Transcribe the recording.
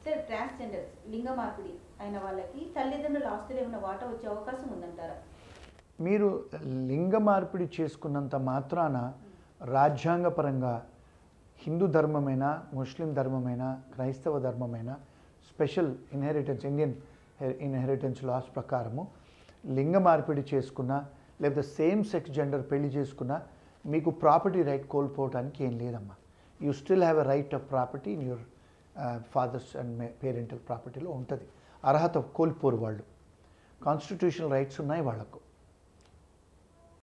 sir transgenders లింగ మార్పిడి అయిన వాళ్ళకి తల్లిదండ్రుల ఆస్తులు ఏమైనా వాటా వచ్చే అవకాశం ఉందంటారా మీరు లింగ మార్పిడి చేసుకున్నంత మాత్రాన రాజ్యాంగపరంగా హిందూ ధర్మమైన ముస్లిం ధర్మమైన క్రైస్తవ ధర్మమైన special inheritance Indian inheritance laws ప్రకారము లింగ మార్పిడి చేసుకున్నా లేకపోతే సేమ్ సెక్స్ జెండర్ పెళ్లి చేసుకున్నా మీకు ప్రాపర్టీ రైట్ కోల్పోవడానికి ఏం లేదమ్మా you still have a right of property in your father's and parental ప్రాపర్టీలో ఉంటుంది అర్హత కోల్పోరు వాళ్ళు కాన్స్టిట్యూషనల్ రైట్స్ ఉన్నాయి వాళ్ళకు